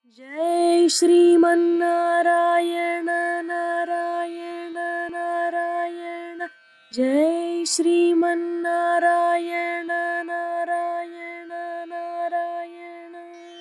जय श्रीमन्नारायण नारायण नारायण जय श्रीमन्नारायण नारायण नारायण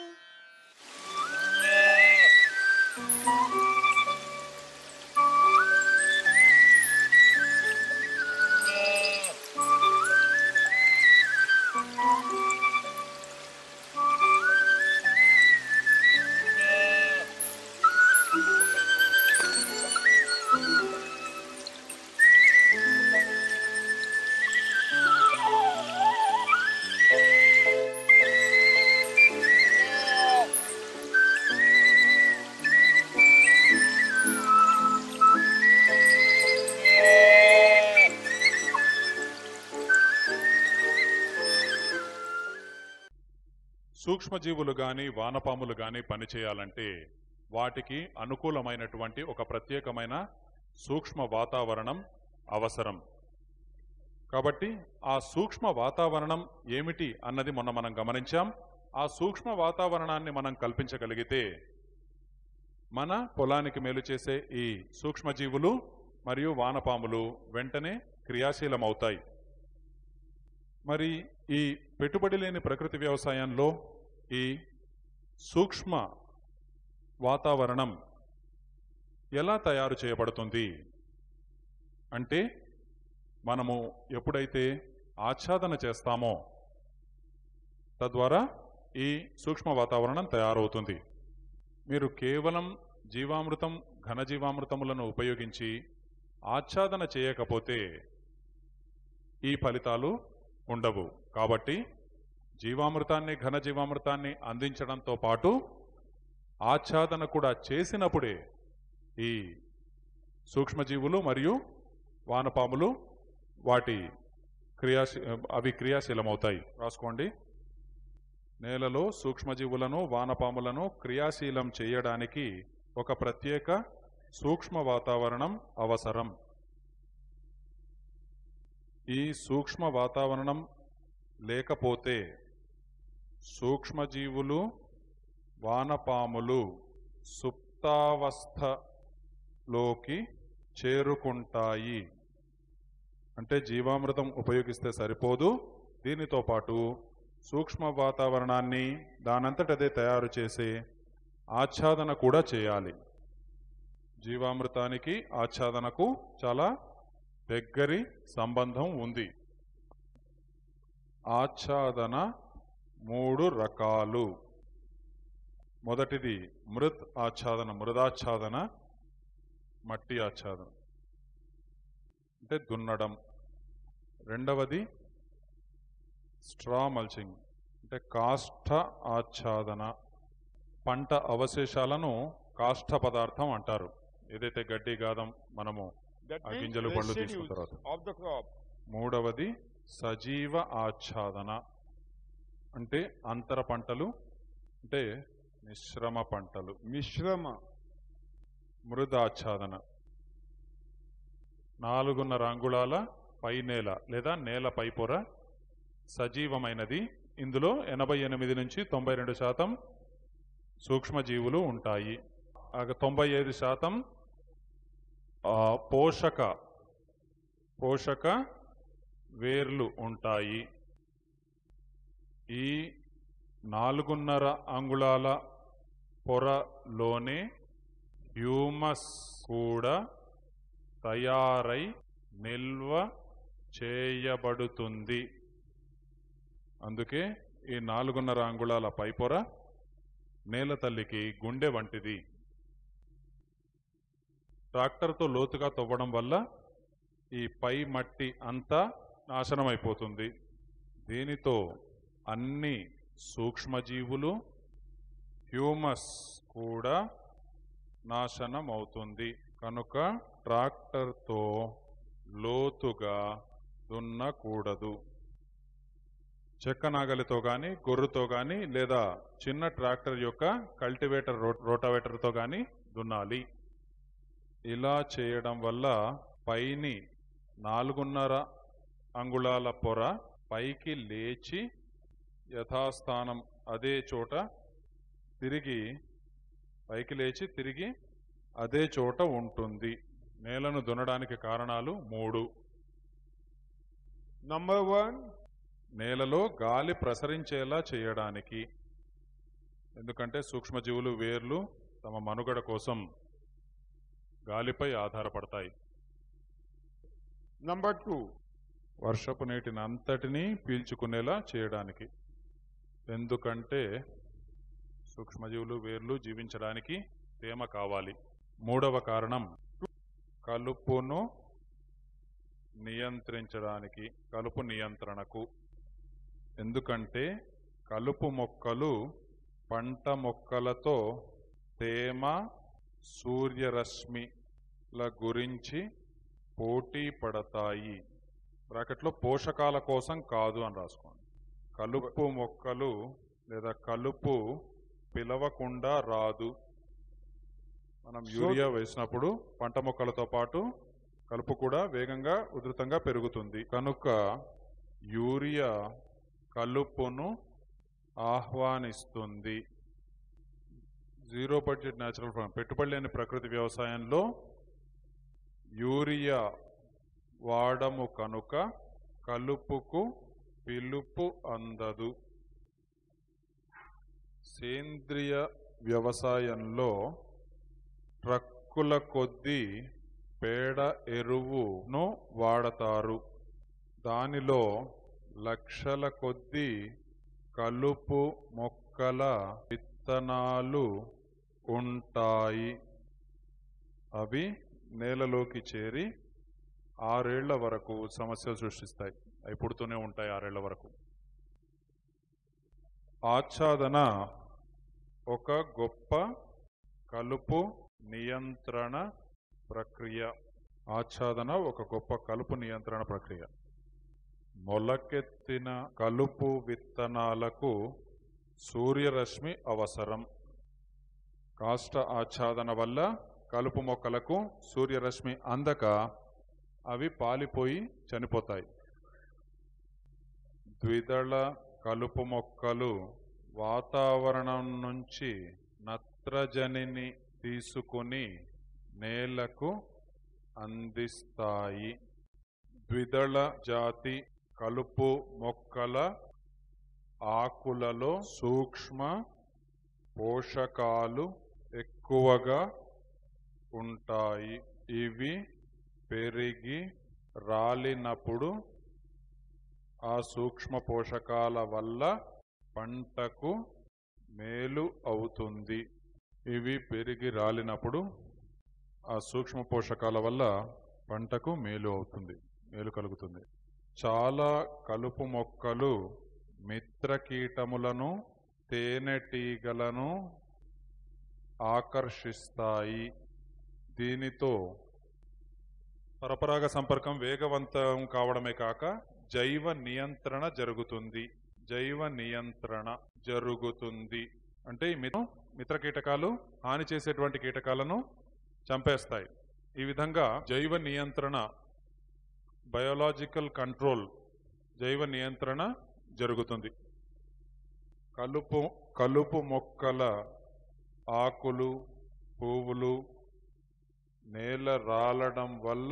సూక్ష్మజీవులు గాని వానపాములు గాని పనిచేయాలంటే వాటికి అనుకూలమైనటువంటి ఒక ప్రత్యేకమైన సూక్ష్మ వాతావరణం అవసరం కాబట్టి ఆ సూక్ష్మ వాతావరణం ఏమిటి అన్నది మొన్న మనం గమనించాం ఆ సూక్ష్మ వాతావరణాన్ని మనం కల్పించగలిగితే మన పొలానికి మేలు చేసే ఈ సూక్ష్మజీవులు మరియు వానపాములు వెంటనే క్రియాశీలమవుతాయి మరి ఈ పెట్టుబడి లేని ప్రకృతి వ్యవసాయంలో ఈ సూక్ష్మ వాతావరణం ఎలా తయారు చేయబడుతుంది అంటే మనము ఎప్పుడైతే ఆచ్ఛాదన చేస్తామో తద్వారా ఈ సూక్ష్మ వాతావరణం తయారవుతుంది మీరు కేవలం జీవామృతం ఘనజీవామృతములను ఉపయోగించి ఆచ్ఛాదన చేయకపోతే ఈ ఫలితాలు ఉండవు కాబట్టి జీవామృతాన్ని ఘనజీవామృతాన్ని అందించడంతో పాటు ఆచ్ఛాదన కూడా చేసినప్పుడే ఈ సూక్ష్మజీవులు మరియు వానపాములు వాటి క్రియాశీ అవి క్రియాశీలమవుతాయి రాసుకోండి నేలలో సూక్ష్మజీవులను వానపాములను క్రియాశీలం చేయడానికి ఒక ప్రత్యేక సూక్ష్మ వాతావరణం అవసరం ఈ సూక్ష్మ వాతావరణం లేకపోతే సూక్ష్మజీవులు వానపాములు సుప్తావస్థలోకి చేరుకుంటాయి అంటే జీవామృతం ఉపయోగిస్తే సరిపోదు దీనితో పాటు సూక్ష్మ వాతావరణాన్ని దానంతటదే తయారు చేసే ఆచ్ఛాదన కూడా చేయాలి జీవామృతానికి ఆచ్ఛాదనకు చాలా దగ్గరి సంబంధం ఉంది ఆచ్ఛాదన మూడు రకాలు మొదటిది మృత్ ఆచ్ఛాదన మృదాచ్ఛాదన మట్టి ఆచ్ఛాదన అంటే దున్నడం రెండవది స్ట్రా మల్చింగ్ అంటే కాష్ట ఆచ్ఛాదన పంట అవశేషాలను కాష్ట పదార్థం అంటారు ఏదైతే గడ్డి గాదం మనము That ఆ means గింజలు పళ్ళు తీసుకున్న residues తర్వాత. of the crop. మూడవది సజీవ ఆచ్ఛాదన అంటే అంతర పంటలు అంటే మిశ్రమ పంటలు Mishrama. మృదాచ్ఛాదన నాలుగున్నర అంగుళాల పై నేల లేదా నేల పై పొర సజీవమైనది ఇందులో ఎనభై ఎనిమిది నుంచి తొంభై రెండు శాతం సూక్ష్మజీవులు ఉంటాయి ఆగ తొంభై ఐదు శాతం ఆ, పోషక పోషక వేర్లు ఉంటాయి ఈ నాలుగున్నర అంగుళాల పొరలోనే హ్యూమస్ కూడా తయారై నిల్వ చేయబడుతుంది అందుకే ఈ నాలుగున్నర అంగుళాల పైపొర నేల తల్లికి గుండె వంటిది ట్రాక్టర్తో లోతుగా తవ్వడం వల్ల ఈ పై మట్టి అంతా నాశనమైపోతుంది దీనితో అన్ని సూక్ష్మజీవులు హ్యూమస్ కూడా నాశనం అవుతుంది కనుక ట్రాక్టర్తో లోతుగా దున్నకూడదు చెక్క నాగలితో కానీ గొర్రుతో కానీ లేదా చిన్న ట్రాక్టర్ యొక్క కల్టివేటర్ రో రోటావేటర్తో కానీ దున్నాలి ఇలా చేయడం వల్ల పైని నాలుగున్నర అంగుళాల పొర పైకి లేచి యథాస్థానం అదే చోట తిరిగి పైకి లేచి తిరిగి అదే చోట ఉంటుంది నేలను దున్నడానికి కారణాలు మూడు Number one, నేలలో గాలి ప్రసరించేలా చేయడానికి ఎందుకంటే సూక్ష్మజీవులు వేర్లు తమ మనుగడ కోసం గాలిపై ఆధారపడతాయి number two, వర్షపు నీటిని అంతటినీ పీల్చుకునేలా చేయడానికి ఎందుకంటే సూక్ష్మజీవులు వేర్లు జీవించడానికి తేమ కావాలి మూడవ కారణం కలుపును నియంత్రించడానికి కలుపు నియంత్రణకు ఎందుకంటే కలుపు మొక్కలు పంట మొక్కలతో తేమ సూర్యరశ్మిల గురించి పోటీ పడతాయి బ్రాకెట్లో పోషకాల కోసం కాదు అని రాసుకోండి కలుపు మొక్కలు లేదా కలుపు పిలవకుండా రాదు మనం యూరియా వేసినప్పుడు పంట మొక్కలతో పాటు కలుపు కూడా వేగంగా ఉధృతంగా పెరుగుతుంది కనుక యూరియా కలుపును ఆహ్వానిస్తుంది జీరో బడ్జెట్ న్యాచురల్ ఫార్మ్ పెట్టుబడి లేని ప్రకృతి వ్యవసాయంలో యూరియా వాడము కనుక కలుపుకు పిలుపు అందదు సేంద్రియ వ్యవసాయంలో ట్రక్కుల కొద్దీ పేడ ఎరువును వాడతారు దానిలో లక్షల కొద్దీ కలుపు మొక్కల విత్తనాలు ఉంటాయి అవి నేలలోకి చేరి ఆరేళ్ల వరకు సమస్యలు సృష్టిస్తాయి అవి పుడుతూనే ఉంటాయి ఆరేళ్ల వరకు ఆచ్ఛాదన ఒక గొప్ప కలుపు నియంత్రణ ప్రక్రియ ఆచ్ఛాదన ఒక గొప్ప కలుపు నియంత్రణ ప్రక్రియ మొలకెత్తిన కలుపు విత్తనాలకు సూర్యరశ్మి అవసరం కాష్ట ఆచ్ఛాదన వల్ల కలుపు మొక్కలకు సూర్యరశ్మి అందక అవి పాలిపోయి చనిపోతాయి ద్విదళ కలుపు మొక్కలు వాతావరణం నుంచి నత్రజనిని తీసుకుని నేలకు అందిస్తాయి ద్విదళ జాతి కలుపు మొక్కల ఆకులలో సూక్ష్మ పోషకాలు ఎక్కువగా ఉంటాయి ఇవి పెరిగి రాలినప్పుడు ఆ సూక్ష్మ పోషకాల వల్ల పంటకు మేలు అవుతుంది ఇవి పెరిగి రాలినప్పుడు ఆ సూక్ష్మ పోషకాల వల్ల పంటకు మేలు అవుతుంది మేలు కలుగుతుంది చాలా కలుపు మొక్కలు మిత్రకీటములను తేనెటీగలను ఆకర్షిస్తాయి దీనితో పరపరాగ సంపర్కం వేగవంతం కావడమే కాక జైవ నియంత్రణ జరుగుతుంది జైవ నియంత్రణ జరుగుతుంది అంటే ఈ మిత్ర మిత్ర కీటకాలు హాని చేసేటువంటి కీటకాలను చంపేస్తాయి ఈ విధంగా జైవ నియంత్రణ బయోలాజికల్ కంట్రోల్ జైవ నియంత్రణ జరుగుతుంది కలుపు కలుపు మొక్కల ఆకులు పువ్వులు నేల రాలడం వల్ల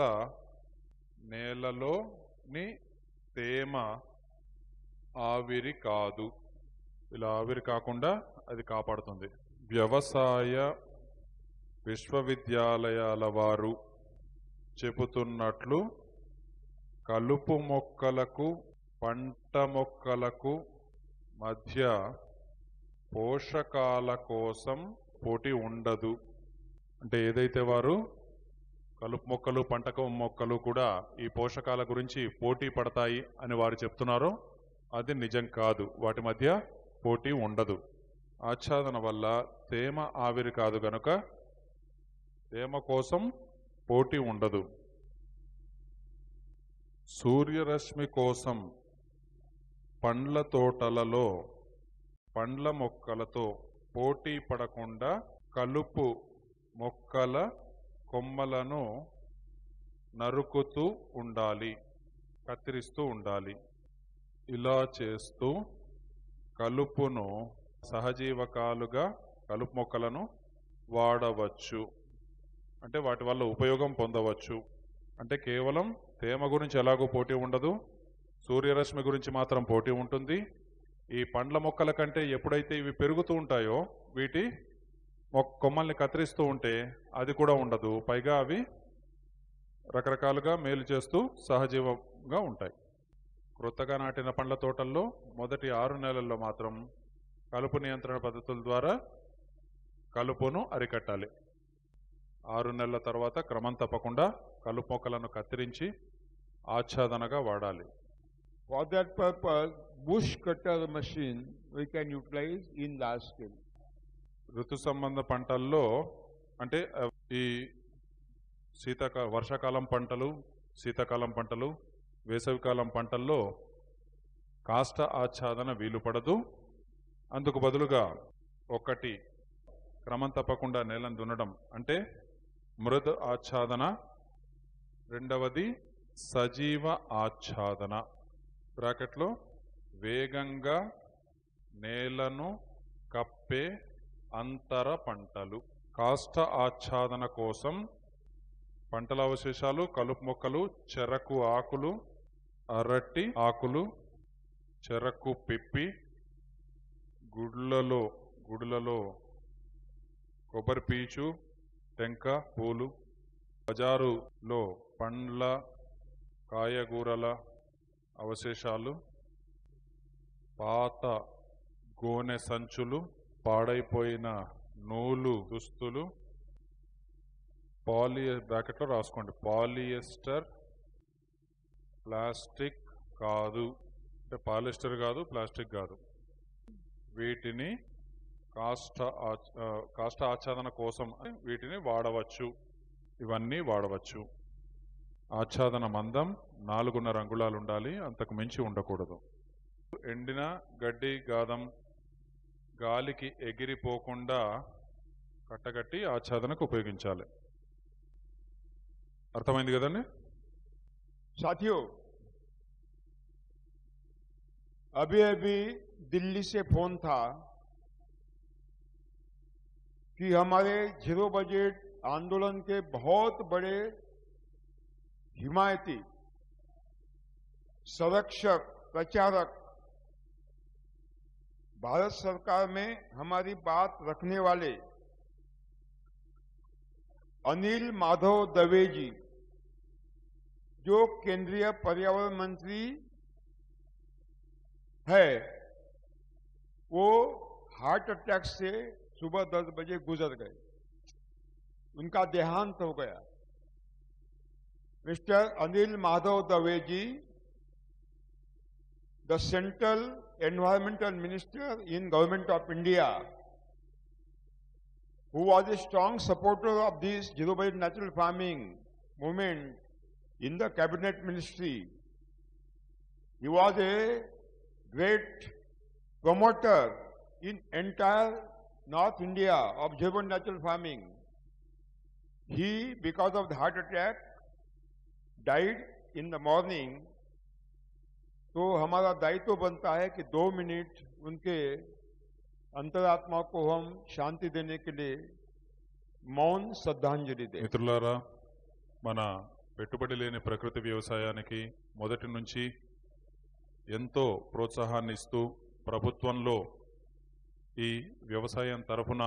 నేలలోని తేమ ఆవిరి కాదు ఇలా ఆవిరి కాకుండా అది కాపాడుతుంది వ్యవసాయ విశ్వవిద్యాలయాల వారు చెబుతున్నట్లు కలుపు మొక్కలకు పంట మొక్కలకు మధ్య పోషకాల కోసం పోటీ ఉండదు అంటే ఏదైతే వారు కలుపు మొక్కలు పంట మొక్కలు కూడా ఈ పోషకాల గురించి పోటీ పడతాయి అని వారు చెప్తున్నారో అది నిజం కాదు వాటి మధ్య పోటీ ఉండదు ఆచ్ఛాదన వల్ల తేమ ఆవిరి కాదు గనుక తేమ కోసం పోటీ ఉండదు సూర్యరశ్మి కోసం పండ్ల తోటలలో పండ్ల మొక్కలతో పోటీ పడకుండా కలుపు మొక్కల కొమ్మలను నరుకుతూ ఉండాలి కత్తిరిస్తూ ఉండాలి ఇలా చేస్తూ కలుపును సహజీవకాలుగా కలుపు మొక్కలను వాడవచ్చు అంటే వాటి వల్ల ఉపయోగం పొందవచ్చు అంటే కేవలం తేమ గురించి ఎలాగో పోటీ ఉండదు సూర్యరశ్మి గురించి మాత్రం పోటీ ఉంటుంది ఈ పండ్ల మొక్కల కంటే ఎప్పుడైతే ఇవి పెరుగుతూ ఉంటాయో వీటి మొక్ కొమ్మల్ని కత్తిరిస్తూ ఉంటే అది కూడా ఉండదు పైగా అవి రకరకాలుగా మేలు చేస్తూ సహజీవంగా ఉంటాయి క్రొత్తగా నాటిన పండ్ల తోటల్లో మొదటి ఆరు నెలల్లో మాత్రం కలుపు నియంత్రణ పద్ధతుల ద్వారా కలుపును అరికట్టాలి ఆరు నెలల తర్వాత క్రమం తప్పకుండా కలుపు మొక్కలను కత్తిరించి ఆచ్ఛాదనగా వాడాలి For that purpose, bush cutter machine we can utilize in large scale. ఋతు సంబంధ పంటల్లో అంటే ఆ, ఈ శీతాకాల వర్షాకాలం పంటలు శీతాకాలం పంటలు వేసవికాలం పంటల్లో కాష్ట ఆచ్ఛాదన వీలు పడదు అందుకు బదులుగా ఒకటి క్రమం తప్పకుండా నేలను దున్నడం అంటే మృదు ఆచ్ఛాదన రెండవది సజీవ ఆచ్ఛాదన బ్రాకెట్లో వేగంగా నేలను కప్పే అంతర పంటలు కాష్ట ఆచ్ఛాదన కోసం పంటల అవశేషాలు కలుపు మొక్కలు చెరకు ఆకులు అరటి ఆకులు చెరకు పిప్పి గుడ్లలో గుడులలో కొబ్బరి పీచు టెంక పూలు బజారులో పండ్ల కాయగూరల అవశేషాలు పాత గోనె సంచులు పాడైపోయిన నూలు దుస్తులు పాలి బ్రాకెట్లో రాసుకోండి పాలియస్టర్ ప్లాస్టిక్ కాదు అంటే పాలిస్టర్ కాదు ప్లాస్టిక్ కాదు వీటిని కాష్ట ఆచ్- ఆ, కాష్ట ఆచ్ఛాదన కోసం వీటిని వాడవచ్చు ఇవన్నీ వాడవచ్చు ఆచ్ఛాదన మందం నాలుగున్నర అంగుళాలు ఉండాలి అంతకు మించి ఉండకూడదు ఎండిన గడ్డి గాదం గాలికి ఎగిరిపోకుండా కట్టగట్టి ఆచ్ఛాదనకు ఉపయోగించాలి అర్థమైంది కదండి साथियों अभी अभी दिल्ली से फोन था कि हमारे जीरो बजट आंदोलन के बहुत बड़े हिमायती संरक्षक प्रचारक भारत सरकार में हमारी बात रखने वाले अनिल माधव दवे जी जो केंद्रीय पर्यावरण मंत्री है वो हार्ट अटैक से सुबह दस बजे गुजर गए उनका देहांत हो गया mister Anil Madhav Dave ji the central environmental minister in government of India who was a strong supporter of this zero budget natural farming movement in the cabinet ministry. He was a great promoter in entire North India of zero budget natural farming. He, because of the heart attack, died in the morning. तो हमारा दायित्व बनता है कि दो minute उनके अंतरात्मा को हम शांति देने के लिए मौन श्रद्धांजलि दें మిత్రులారా మన పెట్టుబడి లేని ప్రకృతి వ్యవసాయానికి మొదటి నుంచి ఎంతో ప్రోత్సాహాన్ని ఇస్తూ ప్రభుత్వంలో ఈ వ్యవసాయం తరఫున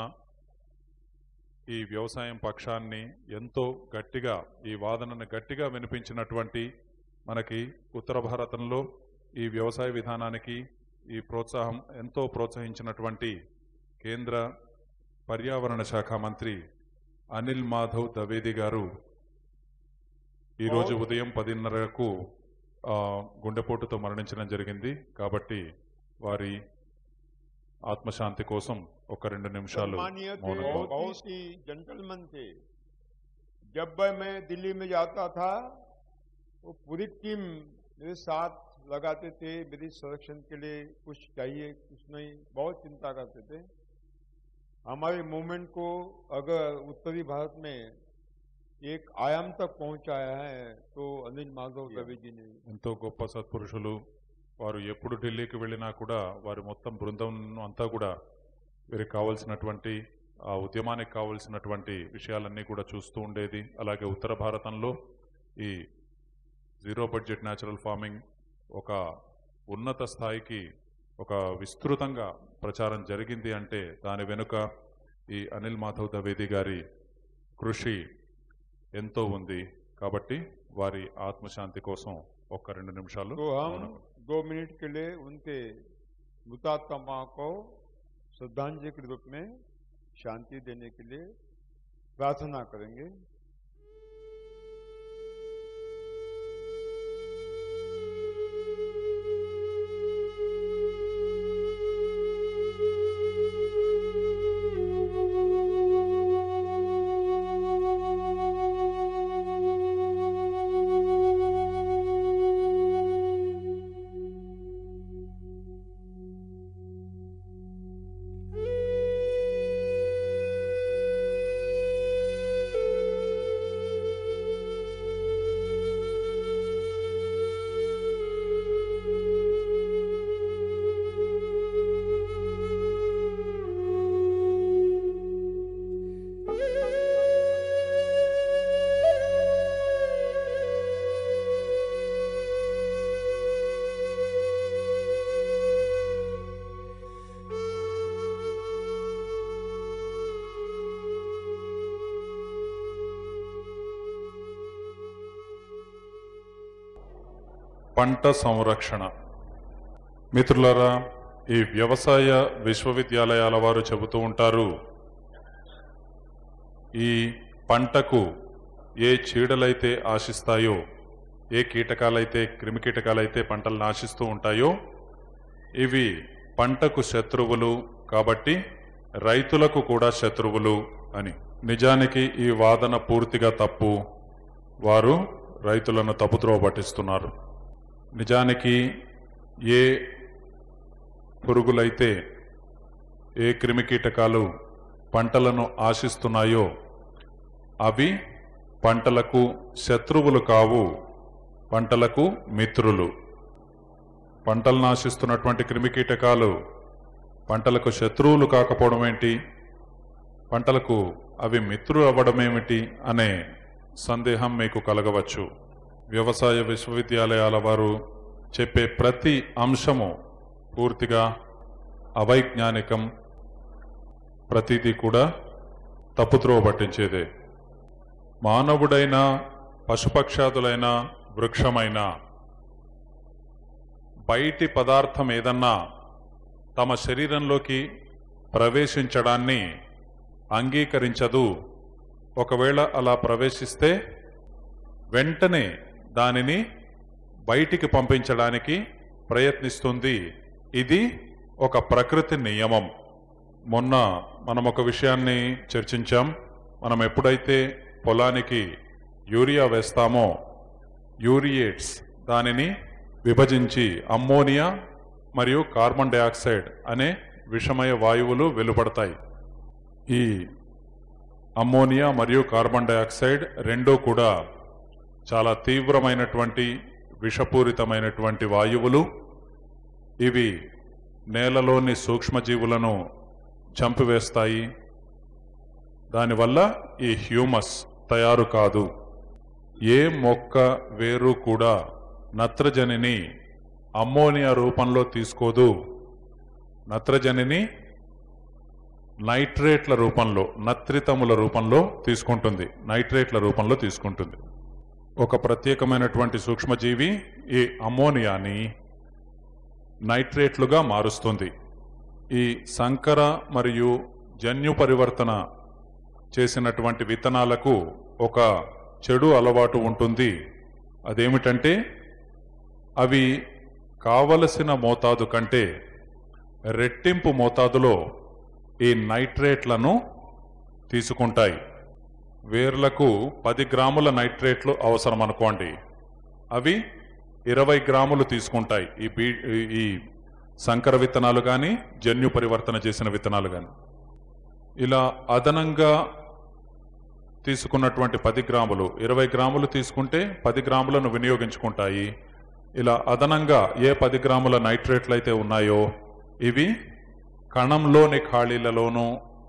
ఈ వ్యవసాయం పక్షాన్ని ఎంతో గట్టిగా ఈ వాదనను గట్టిగా వినిపించినటువంటి మనకి ఉత్తర భారతంలో ఈ వ్యవసాయ విధానానికి ఈ ప్రోత్సాహం ఎంతో ప్రోత్సహించినటువంటి కేంద్ర పర్యావరణ శాఖ మంత్రి అనిల్ మాధవ్ దవేది గారు ఈరోజు ఉదయం పదిన్నరకు ఆ, గుండెపోటుతో మరణించడం జరిగింది కాబట్టి వారి ఆత్మశాంతి కోసం ఒక రెండు నిమిషాలు सम्मानीय थे मौन बहुत बहुत ही जेंटलमैन थे जब मैं दिल्ली में जाता था वो पूरी टीम मेरे साथ लगाते थे मेरी संरक्षण के लिए कुछ चाहिए कुछ नहीं बहुत चिंता करते थे हमारे मूवमेंट को अगर उत्तरी भारत में एक आयाम तक पहुंचाया है तो अनिल माधव दवे जी ने ఎంతో గొప్ప సత్పురుషులు వారు ఎప్పుడు ఢిల్లీకి వెళ్ళినా కూడా వారి మొత్తం బృందం అంతా కూడా వీరికి కావలసినటువంటి ఆ ఉద్యమానికి కావలసినటువంటి విషయాలన్నీ కూడా చూస్తూ ఉండేది అలాగే ఉత్తర భారతంలో ఈ జీరో బడ్జెట్ న్యాచురల్ ఫార్మింగ్ ఒక ఉన్నత స్థాయికి ఒక విస్తృతంగా ప్రచారం జరిగింది అంటే దాని వెనుక ఈ అనిల్ మాధవ్ ద్వివేది గారి కృషి ఎంతో ఉంది కాబట్టి వారి ఆత్మశాంతి కోసం ఒక్క రెండు నిమిషాలు तो हम మౌనం. दो मिनट के लिए उनके मुतात्मा को श्रद्धांजलि के रूप में शांति देने के लिए प्रार्थना करेंगे పంట సంరక్షణ మిత్రులారా ఈ వ్యవసాయ విశ్వవిద్యాలయాల వారు చెబుతూ ఉంటారు ఈ పంటకు ఏ చీడలైతే ఆశిస్తాయో ఏ కీటకాలైతే క్రిమి కీటకాలైతే పంటలను ఆశిస్తూ ఉంటాయో ఇవి పంటకు శత్రువులు కాబట్టి రైతులకు కూడా శత్రువులు అని నిజానికి ఈ వాదన పూర్తిగా తప్పు వారు రైతులను తప్పుద్రోవ పట్టిస్తున్నారు నిజానికి ఏ పురుగులైతే ఏ క్రిమికీటకాలు పంటలను ఆశిస్తున్నాయో అవి పంటలకు శత్రువులు కావు పంటలకు మిత్రులు పంటలను ఆశిస్తున్నటువంటి క్రిమికీటకాలు పంటలకు శత్రువులు కాకపోవడం ఏంటి పంటలకు అవి మిత్రులు అవ్వడం ఏమిటి అనే సందేహం మీకు కలగవచ్చు వ్యవసాయ విశ్వవిద్యాలయాల వారు చెప్పే ప్రతి అంశము పూర్తిగా అవైజ్ఞానికం ప్రతిదీ కూడా తప్పుత్రోవ పట్టించేదే మానవుడైన పశుపక్షాదులైన వృక్షమైన బయటి పదార్థం ఏదన్నా తమ శరీరంలోకి ప్రవేశించడాన్ని అంగీకరించదు ఒకవేళ అలా ప్రవేశిస్తే వెంటనే దానిని బయటికి పంపించడానికి ప్రయత్నిస్తుంది ఇది ఒక ప్రకృతి నియమం మొన్న మనం ఒక విషయాన్ని చర్చించాం మనం ఎప్పుడైతే పొలానికి యూరియా వేస్తామో యూరియేట్స్ దానిని విభజించి అమ్మోనియా మరియు కార్బన్ డయాక్సైడ్ అనే విషమయ వాయువులు వెలువడతాయి ఈ అమ్మోనియా మరియు కార్బన్ డయాక్సైడ్ రెండూ కూడా చాలా తీవ్రమైనటువంటి విషపూరితమైనటువంటి వాయువులు ఇవి నేలలోని సూక్ష్మజీవులను చంపివేస్తాయి దానివల్ల ఈ హ్యూమస్ తయారు కాదు ఏ మొక్క వేరు కూడా నత్రజనిని అమ్మోనియా రూపంలో తీసుకోదు నత్రజనిని నైట్రేట్ల రూపంలో నత్రితముల రూపంలో తీసుకుంటుంది నైట్రేట్ల రూపంలో తీసుకుంటుంది ఒక ప్రత్యేకమైనటువంటి సూక్ష్మజీవి ఈ అమ్మోనియాని నైట్రేట్లుగా మారుస్తుంది ఈ సంకర మరియు జన్యు పరివర్తన చేసినటువంటి విత్తనాలకు ఒక చెడు అలవాటు ఉంటుంది అదేమిటంటే అవి కావలసిన మోతాదు కంటే రెట్టింపు మోతాదులో ఈ నైట్రేట్లను తీసుకుంటాయి వేర్లకు పది గ్రాముల నైట్రేట్లు అవసరం అనుకోండి అవి ఇరవై గ్రాములు తీసుకుంటాయి ఈ బీ ఈ సంకర విత్తనాలు కానీ జన్యు పరివర్తన చేసిన విత్తనాలు కానీ ఇలా అదనంగా తీసుకున్నటువంటి పది గ్రాములు ఇరవై గ్రాములు తీసుకుంటే పది గ్రాములను వినియోగించుకుంటాయి ఇలా అదనంగా ఏ పది గ్రాముల నైట్రేట్లు అయితే ఉన్నాయో ఇవి కణంలోని ఖాళీలలోనూ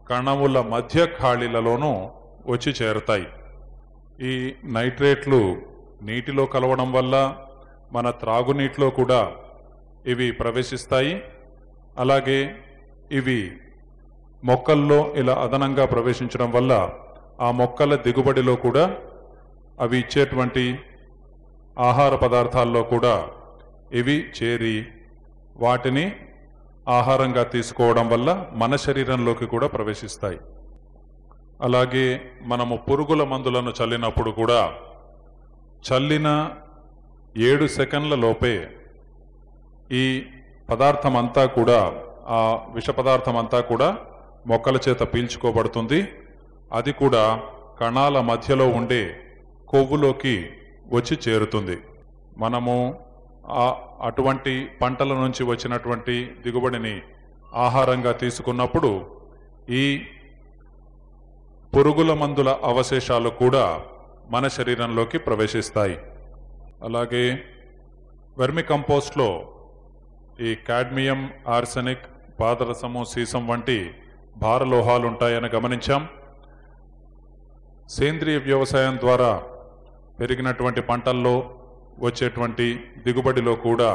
కణముల మధ్య ఖాళీలలోనూ వచ్చి చేరతాయి ఈ నైట్రేట్లు నీటిలో కలవడం వల్ల మన త్రాగునీటిలో కూడా ఇవి ప్రవేశిస్తాయి అలాగే ఇవి మొక్కల్లో ఇలా అదనంగా ప్రవేశించడం వల్ల ఆ మొక్కల దిగుబడిలో కూడా అవి ఇచ్చేటువంటి ఆహార పదార్థాల్లో కూడా ఇవి చేరి వాటిని ఆహారంగా తీసుకోవడం వల్ల మన శరీరంలోకి కూడా ప్రవేశిస్తాయి అలాగే మనము పురుగుల మందులను చల్లినప్పుడు కూడా చల్లిన ఏడు సెకండ్ల లోపే ఈ పదార్థం అంతా కూడా ఆ విష పదార్థం అంతా కూడా మొక్కల చేత పీల్చుకోబడుతుంది అది కూడా కణాల మధ్యలో ఉండే కొవ్వులోకి వచ్చి చేరుతుంది మనము ఆ అటువంటి పంటల నుంచి వచ్చినటువంటి దిగుబడిని ఆహారంగా తీసుకున్నప్పుడు ఈ పురుగుల మందుల అవశేషాలు కూడా మన శరీరంలోకి ప్రవేశిస్తాయి అలాగే వెర్మి కంపోస్ట్లో ఈ కాడ్మియం ఆర్సెనిక్ పాదరసము సీసం వంటి భారలోహాలు ఉంటాయని గమనించాం సేంద్రియ వ్యవసాయం ద్వారా పెరిగినటువంటి పంటల్లో వచ్చేటువంటి దిగుబడిలో కూడా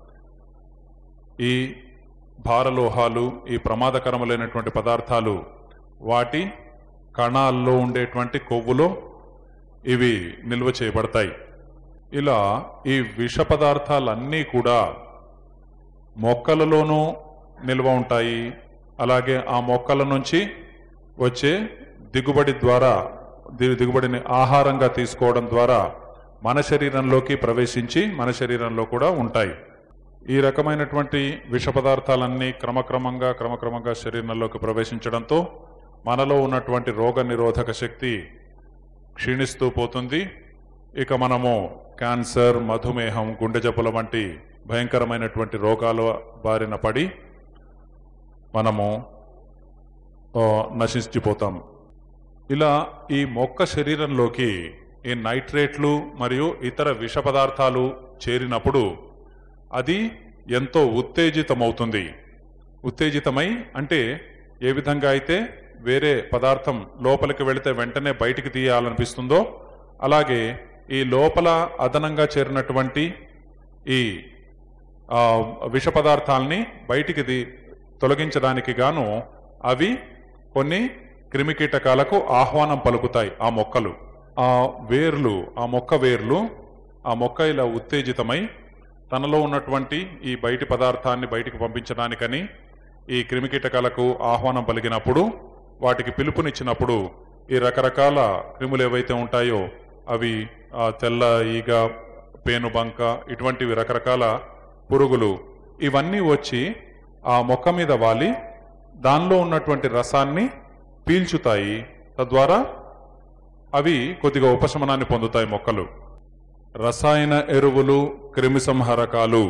ఈ భారలోహాలు ఈ ప్రమాదకరములైనటువంటి పదార్థాలు వాటి కణాల్లో ఉండేటువంటి కొవ్వులో ఇవి నిల్వ చేయబడతాయి ఇలా ఈ విష పదార్థాలన్నీ కూడా మొక్కలలోనూ నిల్వ ఉంటాయి అలాగే ఆ మొక్కల నుంచి వచ్చే దిగుబడి ద్వారా ది- దిగుబడిని ఆహారంగా తీసుకోవడం ద్వారా మన శరీరంలోకి ప్రవేశించి మన శరీరంలో కూడా ఉంటాయి ఈ రకమైనటువంటి విష పదార్థాలన్నీ క్రమక్రమంగా క్రమక్రమంగా శరీరంలోకి ప్రవేశించడంతో మనలో ఉన్నటువంటి రోగ నిరోధక శక్తి క్షీణిస్తూ పోతుంది ఇక మనము క్యాన్సర్ మధుమేహం గుండె జబ్బుల వంటి భయంకరమైనటువంటి రోగాల బారిన పడి మనము ఆ, నశించిపోతాం ఇలా ఈ మొక్క శరీరంలోకి ఈ నైట్రేట్లు మరియు ఇతర విష పదార్థాలు చేరినప్పుడు అది ఎంతో ఉత్తేజితమవుతుంది ఉత్తేజితమై అంటే ఏ విధంగా అయితే వేరే పదార్థం లోపలికి వెళితే వెంటనే బయటికి తీయాలనిపిస్తుందో అలాగే ఈ లోపల అదనంగా చేరినటువంటి ఈ ఆ, విష పదార్థాలని బయటికి ది- తొలగించడానికి గాను అవి కొన్ని క్రిమికీటకాలకు ఆహ్వానం పలుకుతాయి ఆ మొక్కలు ఆ వేర్లు ఆ మొక్క వేర్లు ఆ మొక్క ఇలా ఉత్తేజితమై తనలో ఉన్నటువంటి ఈ బయటి పదార్థాన్ని బయటికి పంపించడానికని ఈ క్రిమికీటకాలకు ఆహ్వానం పలికినప్పుడు వాటికి పిలుపునిచ్చినప్పుడు ఈ రకరకాల క్రిములు ఏవైతే ఉంటాయో అవి ఆ తెల్ల ఈగ పేనుబంక ఇటువంటివి రకరకాల పురుగులు ఇవన్నీ వచ్చి ఆ మొక్క మీద వాలి దానిలో ఉన్నటువంటి రసాన్ని పీల్చుతాయి తద్వారా అవి కొద్దిగా ఉపశమనాన్ని పొందుతాయి మొక్కలు రసాయన ఎరువులు క్రిమిసంహారకాలు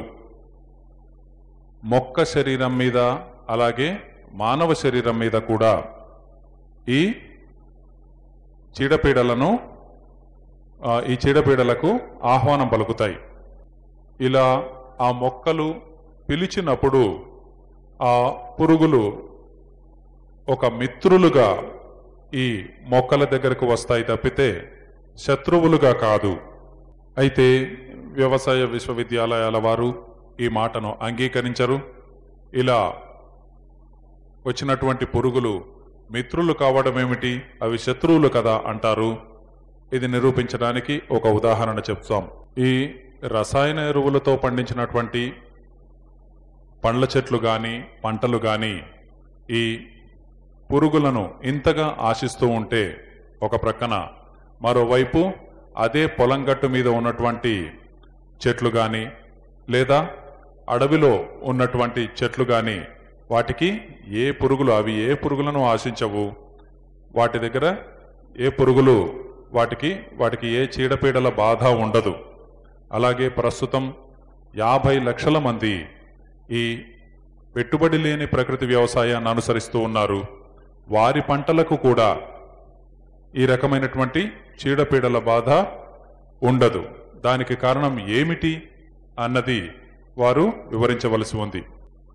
మొక్క శరీరం మీద అలాగే మానవ శరీరం మీద కూడా ఈ చీడపీడలను ఆ, ఈ చీడపీడలకు ఆహ్వానం పలుకుతాయి ఇలా ఆ మొక్కలు పిలిచినప్పుడు ఆ పురుగులు ఒక మిత్రులుగా ఈ మొక్కల దగ్గరకు వస్తాయి తప్పితే శత్రువులుగా కాదు అయితే వ్యవసాయ విశ్వవిద్యాలయాల వారు ఈ మాటను అంగీకరించరు ఇలా వచ్చినటువంటి పురుగులు మిత్రులు కావడం ఏమిటి అవి శత్రువులు కదా అంటారు ఇది నిరూపించడానికి ఒక ఉదాహరణ చెప్తాం ఈ రసాయన ఎరువులతో పండించినటువంటి పండ్ల చెట్లు గాని పంటలు గాని ఈ పురుగులను ఇంతగా ఆశిస్తూ ఉంటే ఒక ప్రక్కన మరోవైపు అదే పొలం గట్టు మీద ఉన్నటువంటి చెట్లు గాని లేదా అడవిలో ఉన్నటువంటి చెట్లు గాని వాటికి ఏ పురుగులు అవి ఏ పురుగులను ఆశించవు వాటి దగ్గర ఏ పురుగులు వాటికి వాటికి ఏ చీడపీడల బాధ ఉండదు అలాగే ప్రస్తుతం యాభై లక్షల మంది ఈ పెట్టుబడి లేని ప్రకృతి వ్యవసాయాన్ని అనుసరిస్తూ ఉన్నారు వారి పంటలకు కూడా ఈ రకమైనటువంటి చీడపీడల బాధ ఉండదు దానికి కారణం ఏమిటి అన్నది వారు వివరించవలసి ఉంది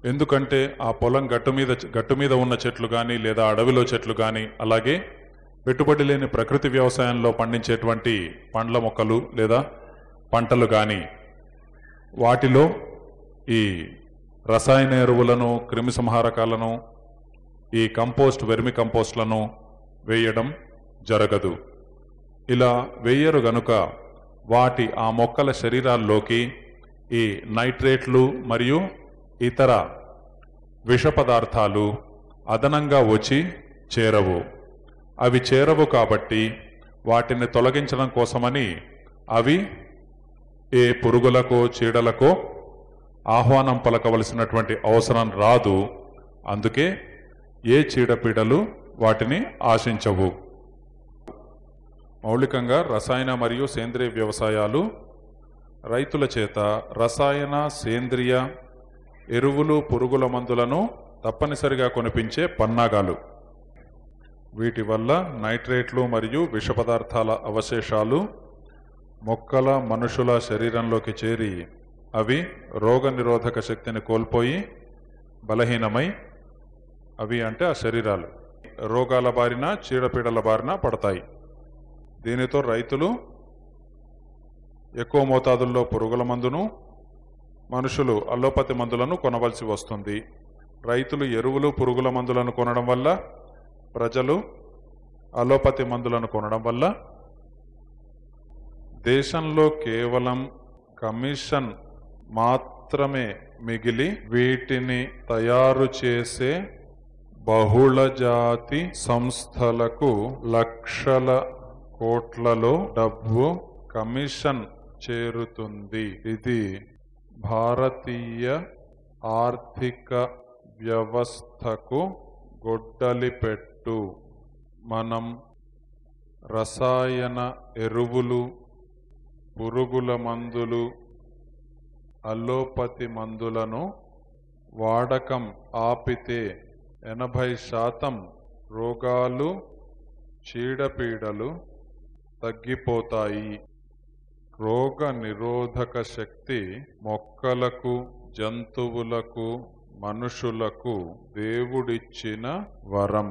ఎందుకంటే ఆ పొలం గట్టు మీద గట్టు మీద ఉన్న చెట్లు కానీ లేదా అడవిలో చెట్లు కానీ అలాగే పెట్టుబడి లేని ప్రకృతి వ్యవసాయంలో పండించేటువంటి పండ్ల మొక్కలు లేదా పంటలు కానీ వాటిలో ఈ రసాయన ఎరువులను క్రిమి సంహారకాలను ఈ కంపోస్ట్ వెర్మి కంపోస్ట్లను వేయడం జరగదు ఇలా వేయరు గనుక వాటి ఆ మొక్కల శరీరాల్లోకి ఈ నైట్రేట్లు మరియు ఇతర విష పదార్థాలు అదనంగా వచ్చి చేరవు అవి చేరవు కాబట్టి వాటిని తొలగించడం కోసమని అవి ఏ పురుగులకో చీడలకో ఆహ్వానం పలకవలసినటువంటి అవసరం రాదు అందుకే ఏ చీడపీడలు వాటిని ఆశించవు మౌలికంగా రసాయన మరియు సేంద్రియ వ్యవసాయాలు రైతుల చేత రసాయన సేంద్రియ ఎరువులు పురుగుల మందులను తప్పనిసరిగా కొనిపించే పన్నాగాలు వీటి వల్ల నైట్రేట్లు మరియు విష పదార్థాల అవశేషాలు మొక్కల మనుషుల శరీరంలోకి చేరి అవి రోగ నిరోధక శక్తిని కోల్పోయి బలహీనమై అవి అంటే ఆ శరీరాలు రోగాల బారిన చీడపీడల బారిన పడతాయి దీనితో రైతులు ఎక్కువ మోతాదుల్లో పురుగుల మందును మనుషులు అల్లోపతి మందులను కొనవలసి వస్తుంది రైతులు ఎరువులు పురుగుల మందులను కొనడం వల్ల ప్రజలు అలోపతి మందులను కొనడం వల్ల దేశంలో కేవలం కమిషన్ మాత్రమే మిగిలి వీటిని తయారు చేసే బహుళజాతి సంస్థలకు లక్షల కోట్లలో డబ్బు కమిషన్ చేరుతుంది ఇది భారతీయ ఆర్థిక వ్యవస్థకు గొడ్డలిపెట్టు మనం రసాయన ఎరువులు పురుగుల మందులు అల్లోపతి మందులను వాడకం ఆపితే ఎనభై శాతం రోగాలు చీడపీడలు తగ్గిపోతాయి రోగ నిరోధక శక్తి మొక్కలకు జంతువులకు మనుషులకు దేవుడిచ్చిన వరం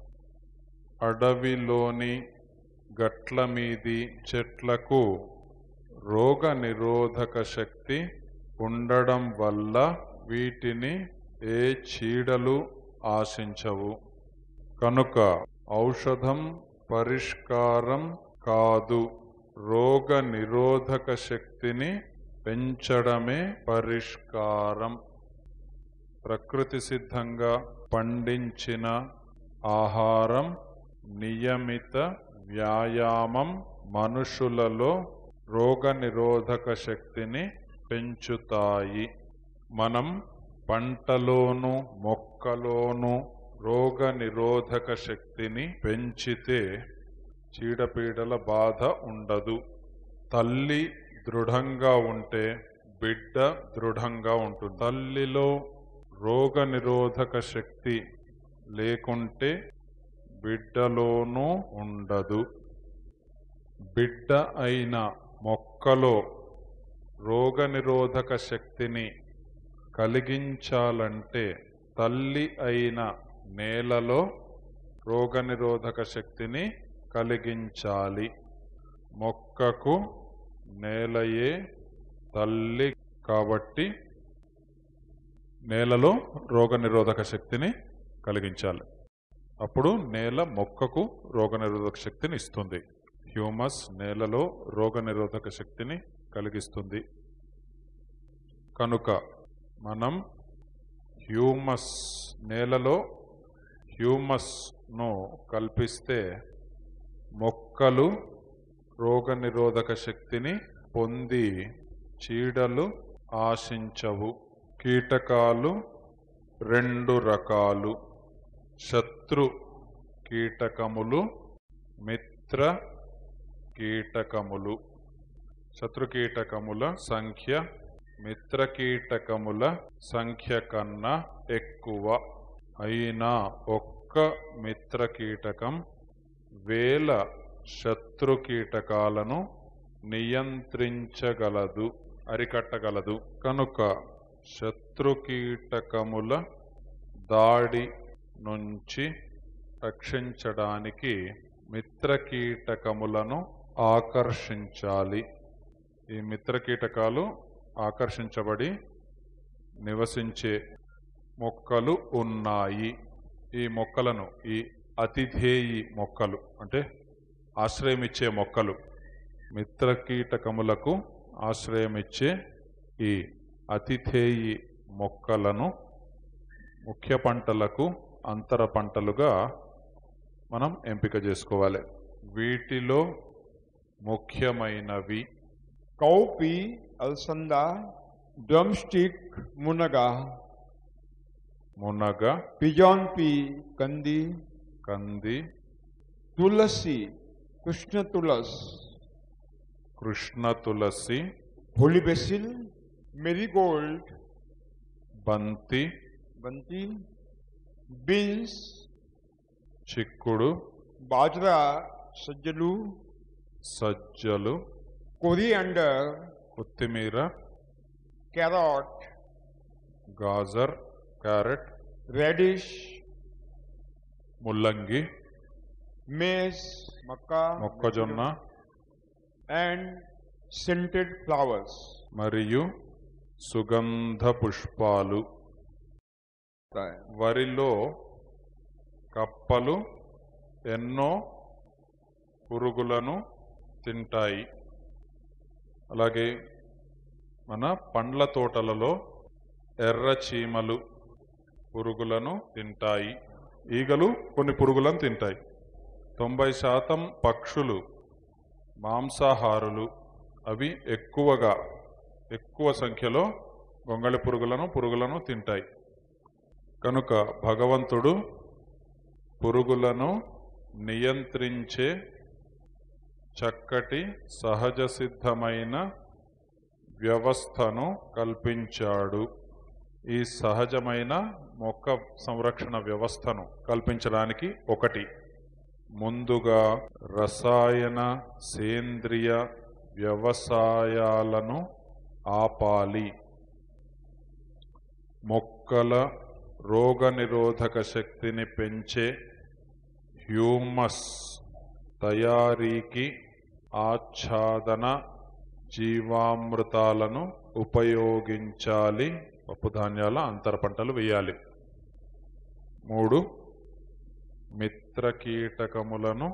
అడవిలోని గట్ల మీది చెట్లకు రోగ నిరోధక శక్తి ఉండడం వల్ల వీటిని ఏ చీడలు ఆశించవు కనుక ఔషధం పరిష్కారం కాదు రోగ నిరోధక శక్తిని పెంచడమే పరిష్కారం ప్రకృతి సిద్ధంగా పండించిన ఆహారం నియమిత వ్యాయామం మనుషులలో రోగ నిరోధక శక్తిని పెంచుతాయి మనం పంటలోను మొక్కలోను రోగ నిరోధక శక్తిని పెంచితే చీడపీడల బాధ ఉండదు తల్లి దృఢంగా ఉంటే బిడ్డ దృఢంగా ఉంటుంది తల్లిలో రోగ నిరోధక శక్తి లేకుంటే బిడ్డలోనూ ఉండదు బిడ్డ అయిన మొక్కలో రోగ నిరోధక శక్తిని కలిగించాలంటే తల్లి అయిన నేలలో రోగ నిరోధక శక్తిని కలిగించాలి మొక్కకు నేలయే తల్లి కాబట్టి నేలలో రోగ నిరోధక శక్తిని కలిగించాలి అప్పుడు నేల మొక్కకు రోగ నిరోధక శక్తిని ఇస్తుంది హ్యూమస్ నేలలో రోగ నిరోధక శక్తిని కలిగిస్తుంది కనుక మనం హ్యూమస్ నేలలో హ్యూమస్ను కల్పిస్తే మొక్కలు రోగ నిరోధక శక్తిని పొంది చీడలు ఆశించవు కీటకాలు రెండు రకాలు శత్రు కీటకములు మిత్ర కీటకములు శత్రు కీటకముల సంఖ్య మిత్ర కీటకముల సంఖ్య కన్నా ఎక్కువ అయినా ఒక్క మిత్ర కీటకం వేల శత్రు కీటకాలను నియంత్రించగలదు అరికట్టగలదు కనుక శత్రుకీటకముల దాడి నుంచి రక్షించడానికి మిత్రకీటకములను ఆకర్షించాలి ఈ మిత్రకీటకాలు ఆకర్షించబడి నివసించే మొక్కలు ఉన్నాయి ఈ మొక్కలను ఈ అతిథేయి మొక్కలు అంటే ఆశ్రయమిచ్చే మొక్కలు మిత్రకీటకములకు ఆశ్రయమిచ్చే ఈ అతిథేయి మొక్కలను ముఖ్య పంటలకు అంతర పంటలుగా మనం ఎంపిక చేసుకోవాలి వీటిలో ముఖ్యమైనవి Cowpea, alsanda, drumstick, munaga, మునగ pigeon pea, kandi, కంది tulasi, krishna tulas, కృష్ణ తులసి holy basil, marigold, బంతి banti, beans, చిక్కుడు bajra, sajjalu, సజ్జలు coriander, కొత్తిమీర carrot, గాజర్ క్యారెట్ radish, ముల్లంగి maize, makkah, మొక్కజొన్న and scented flowers. మరియు సుగంధ పుష్పాలు వరిలో కప్పలు ఎన్నో పురుగులను తింటాయి అలాగే మన పండ్ల తోటలలో ఎర్ర చీమలు పురుగులను తింటాయి ఈగలు కొన్ని పురుగులను తింటాయి తొంభై శాతం పక్షులు మాంసాహారులు అవి ఎక్కువగా ఎక్కువ సంఖ్యలో గొంగళి పురుగులను పురుగులను తింటాయి కనుక భగవంతుడు పురుగులను నియంత్రించే చక్కటి సహజ సిద్ధమైన వ్యవస్థను కల్పించాడు ఈ సహజమైన మొక్క సంరక్షణ వ్యవస్థను కల్పించడానికి ఒకటి ముందుగా రసాయన సేంద్రియ వ్యవసాయాలను ఆపాలి మొక్కల రోగనిరోధక శక్తిని పెంచే హ్యూమస్ తయారీకి ఆచ్ఛాదన జీవామృతాలను ఉపయోగించాలి పప్పుధాన్యాల అంతర పంటలు వేయాలి మూడు మిత్రకీటకములను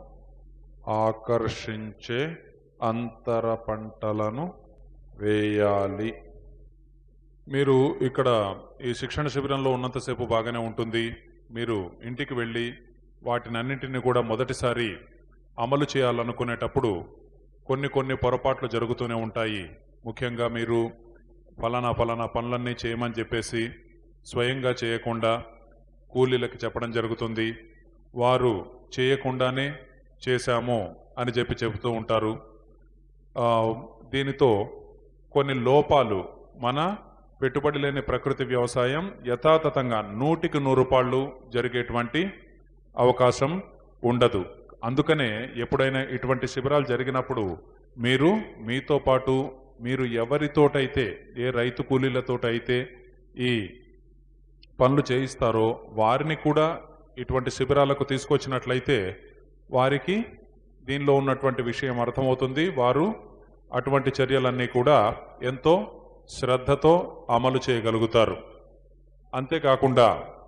ఆకర్షించే అంతర పంటలను వేయాలి మీరు ఇక్కడ ఈ శిక్షణ శిబిరంలో ఉన్నంతసేపు బాగానే ఉంటుంది మీరు ఇంటికి వెళ్ళి వాటినన్నింటినీ కూడా మొదటిసారి అమలు చేయాలనుకునేటప్పుడు కొన్ని కొన్ని పొరపాట్లు జరుగుతూనే ఉంటాయి ముఖ్యంగా మీరు ఫలానా ఫలానా పనులన్నీ చేయమని చెప్పేసి స్వయంగా చేయకుండా కూలీలకి చెప్పడం జరుగుతుంది వారు చేయకుండానే చేశాము అని చెప్పి చెబుతూ ఉంటారు ఆ, దీనితో కొన్ని లోపాలు మన పెట్టుబడి లేని ప్రకృతి వ్యవసాయం యథాతథంగా నూటికి నూరు పాళ్ళు జరిగేటువంటి అవకాశం ఉండదు అందుకనే ఎప్పుడైనా ఇటువంటి శిబిరాలు జరిగినప్పుడు మీరు మీతో పాటు మీరు ఎవరితోటైతే ఏ రైతు కూలీలతోటైతే ఈ పనులు చేయిస్తారో వారిని కూడా ఇటువంటి శిబిరాలకు తీసుకొచ్చినట్లయితే వారికి దీనిలో ఉన్నటువంటి విషయం అర్థమవుతుంది వారు అటువంటి చర్యలన్నీ కూడా ఎంతో శ్రద్ధతో అమలు చేయగలుగుతారు అంతేకాకుండా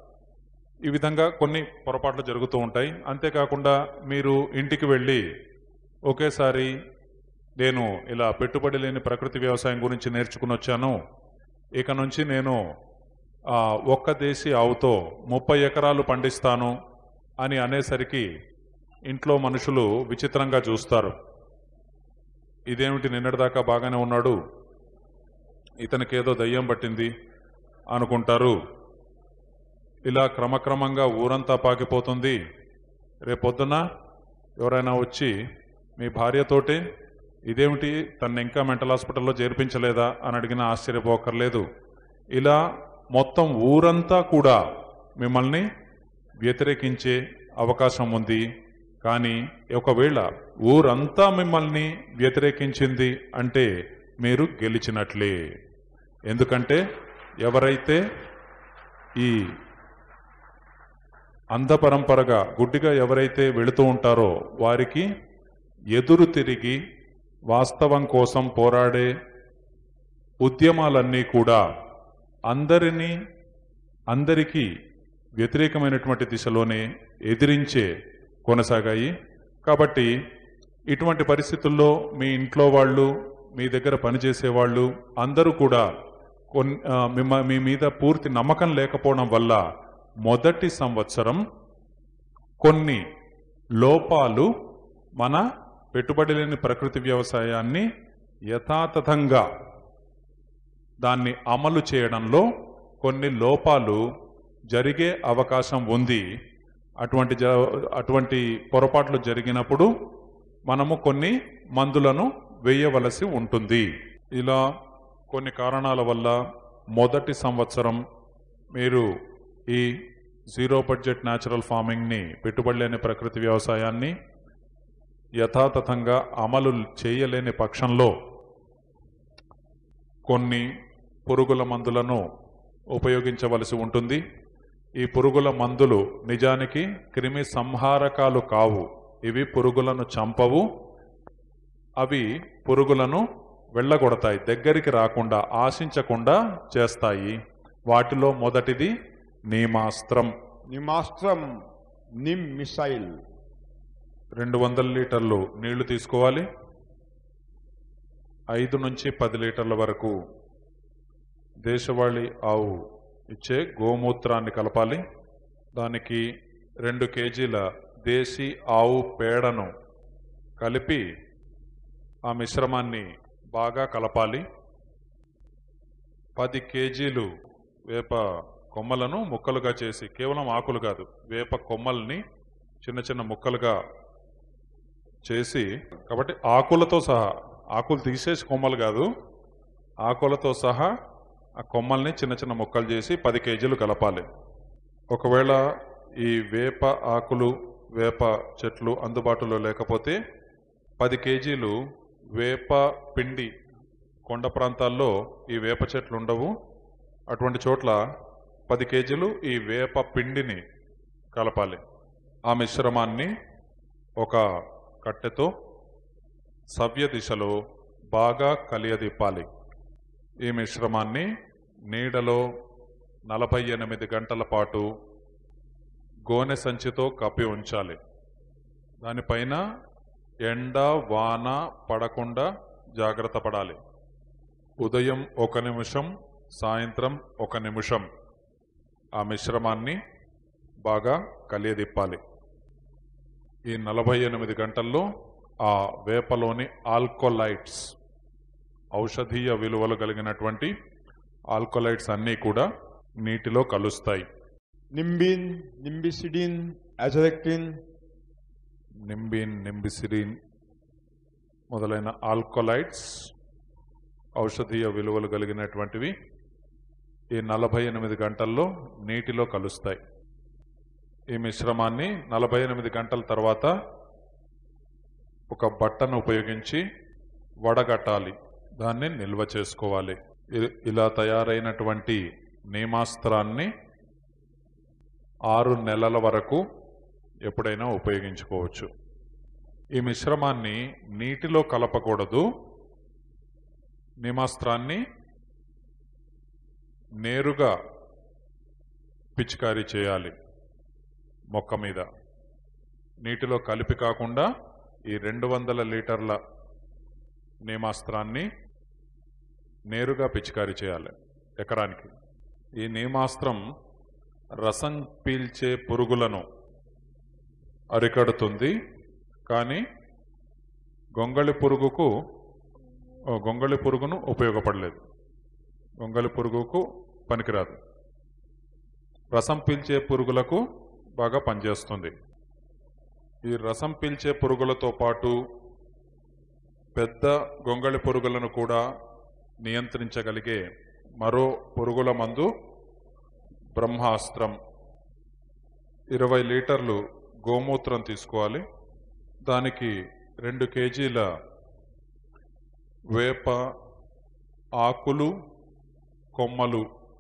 ఈ విధంగా కొన్ని పొరపాట్లు జరుగుతూ ఉంటాయి అంతేకాకుండా మీరు ఇంటికి వెళ్ళి ఒకేసారి నేను ఇలా పెట్టుబడి లేని ప్రకృతి వ్యవసాయం గురించి నేర్చుకుని వచ్చాను ఇక నుంచి నేను ఆ, ఒక్క దేశీ ఆవుతో ముప్పై ఎకరాలు పండిస్తాను అని అనేసరికి ఇంట్లో మనుషులు విచిత్రంగా చూస్తారు ఇదేమిటి నిన్నటిదాకా బాగానే ఉన్నాడు ఇతనికి ఏదో దయ్యం పట్టింది అనుకుంటారు ఇలా క్రమక్రమంగా ఊరంతా పాకిపోతుంది రేపొద్దున ఎవరైనా వచ్చి మీ భార్యతోటి ఇదేమిటి తను ఇంకా మెంటల్ హాస్పిటల్లో చేర్పించలేదా అని అడిగినా ఆశ్చర్యపోకర్లేదు ఇలా మొత్తం ఊరంతా కూడా మిమ్మల్ని వ్యతిరేకించే అవకాశం ఉంది కానీ ఒకవేళ ఊరంతా మిమ్మల్ని వ్యతిరేకించింది అంటే మీరు గెలిచినట్లే ఎందుకంటే ఎవరైతే ఈ అంధపరంపరగా గుడ్డిగా ఎవరైతే వెళుతూ ఉంటారో వారికి ఎదురు తిరిగి వాస్తవం కోసం పోరాడే ఉద్యమాలన్నీ కూడా అందరినీ అందరికీ వ్యతిరేకమైనటువంటి దిశలోనే ఎదిరించే కొనసాగాయి కాబట్టి ఇటువంటి పరిస్థితుల్లో మీ ఇంట్లో వాళ్ళు మీ దగ్గర పనిచేసే వాళ్ళు అందరూ కూడా కొన్ ఆ, మిమ్మ- మీ మీద పూర్తి నమ్మకం లేకపోవడం వల్ల మొదటి సంవత్సరం కొన్ని లోపాలు మన పెట్టుబడి లేని ప్రకృతి వ్యవసాయాన్ని యథాతథంగా దాన్ని అమలు చేయడంలో కొన్ని లోపాలు జరిగే అవకాశం ఉంది అటువంటి జ అటువంటి పొరపాట్లు జరిగినప్పుడు మనము కొన్ని మందులను వేయవలసి ఉంటుంది ఇలా కొన్ని కారణాల వల్ల మొదటి సంవత్సరం మీరు ఈ జీరో బడ్జెట్ న్యాచురల్ ఫార్మింగ్ని పెట్టుబడి లేని ప్రకృతి వ్యవసాయాన్ని యథాతథంగా అమలు చేయలేని పక్షంలో కొన్ని పురుగుల మందులను ఉపయోగించవలసి ఉంటుంది ఈ పురుగుల మందులు నిజానికి క్రిమి సంహారకాలు కావు ఇవి పురుగులను చంపవు అవి పురుగులను వెళ్ళగొడతాయి దగ్గరికి రాకుండా ఆశించకుండా చేస్తాయి వాటిలో మొదటిది నీమాస్త్రం Nimastram Nim missile. రెండు వందల లీటర్లు నీళ్లు తీసుకోవాలి ఐదు నుంచి పది లీటర్ల వరకు దేశవాళీ ఆవు ఇచ్చే గోమూత్రాన్ని కలపాలి దానికి రెండు కేజీల దేశీ ఆవు పేడను కలిపి ఆ మిశ్రమాన్ని బాగా కలపాలి పది కేజీలు వేప కొమ్మలను ముక్కలుగా చేసి కేవలం ఆకులు కాదు వేప కొమ్మల్ని చిన్న చిన్న ముక్కలుగా చేసి కాబట్టి ఆకులతో సహా ఆకులు తీసేసి కొమ్మలు కాదు ఆకులతో సహా ఆ కొమ్మల్ని చిన్న చిన్న ముక్కలు చేసి పది కేజీలు కలపాలి ఒకవేళ ఈ వేప ఆకులు వేప చెట్లు అందుబాటులో లేకపోతే పది కేజీలు వేప పిండి కొండ ప్రాంతాల్లో ఈ వేప చెట్లు ఉండవు అటువంటి చోట్ల పది కేజీలు ఈ వేప పిండిని కలపాలి ఆ మిశ్రమాన్ని ఒక కట్టెతో సవ్య దిశలో బాగా కలియదిప్పాలి ఈ మిశ్రమాన్ని నీడలో నలభై ఎనిమిది గంటల పాటు గోనె సంచితో కప్పి ఉంచాలి దానిపైన ఎండ వాన పడకుండా జాగ్రత్త పడాలి ఉదయం ఒక నిమిషం సాయంత్రం ఒక నిమిషం ఆ మిశ్రమాన్ని బాగా కలియదిప్పాలి ఈ నలభై ఎనిమిది గంటల్లో ఆ వేపలోని ఆల్కోలైట్స్ ఔషధీయ విలువలు కలిగినటువంటి ఆల్కోలైట్స్ అన్నీ కూడా నీటిలో కలుస్తాయి Nimbin, Nimbicidin, Azaractin, nimbin nimbicidin మొదలైన ఆల్కలైట్స్ ఔషధీయ విలువలు కలిగినటువంటివి ఈ నలభై ఎనిమిది గంటల్లో నీటిలో కలుస్తాయి ఈ మిశ్రమాన్ని నలభై ఎనిమిది గంటల తర్వాత ఒక బట్టను ఉపయోగించి వడగట్టాలి దాన్ని నిల్వ చేసుకోవాలి ఇ- ఇలా తయారైనటువంటి నేమాస్త్రాన్ని ఆరు నెలల వరకు ఎప్పుడైనా ఉపయోగించుకోవచ్చు ఈ మిశ్రమాన్ని నీటిలో కలపకూడదు నిమాస్త్రాన్ని నేరుగా పిచికారీ చేయాలి మొక్క మీద నీటిలో కలిపి కాకుండా ఈ రెండు వందల లీటర్ల నేమాస్త్రాన్ని నేరుగా పిచికారీ చేయాలి ఎకరానికి ఈ నేమాస్త్రం రసం పీల్చే పురుగులను అరికడుతుంది కానీ గొంగళి పురుగుకు ఓ, గొంగళి పురుగును ఉపయోగపడలేదు గొంగళి పురుగుకు పనికిరాదు రసం పీల్చే పురుగులకు బాగా పనిచేస్తుంది ఈ రసం పీల్చే పురుగులతో పాటు పెద్ద గొంగళి పురుగులను కూడా నియంత్రించగలిగే మరో పురుగుల మందు బ్రహ్మాస్త్రం ఇరవై లీటర్లు గోమూత్రం తీసుకోవాలి దానికి రెండు కేజీల వేప ఆకులు కొమ్మలు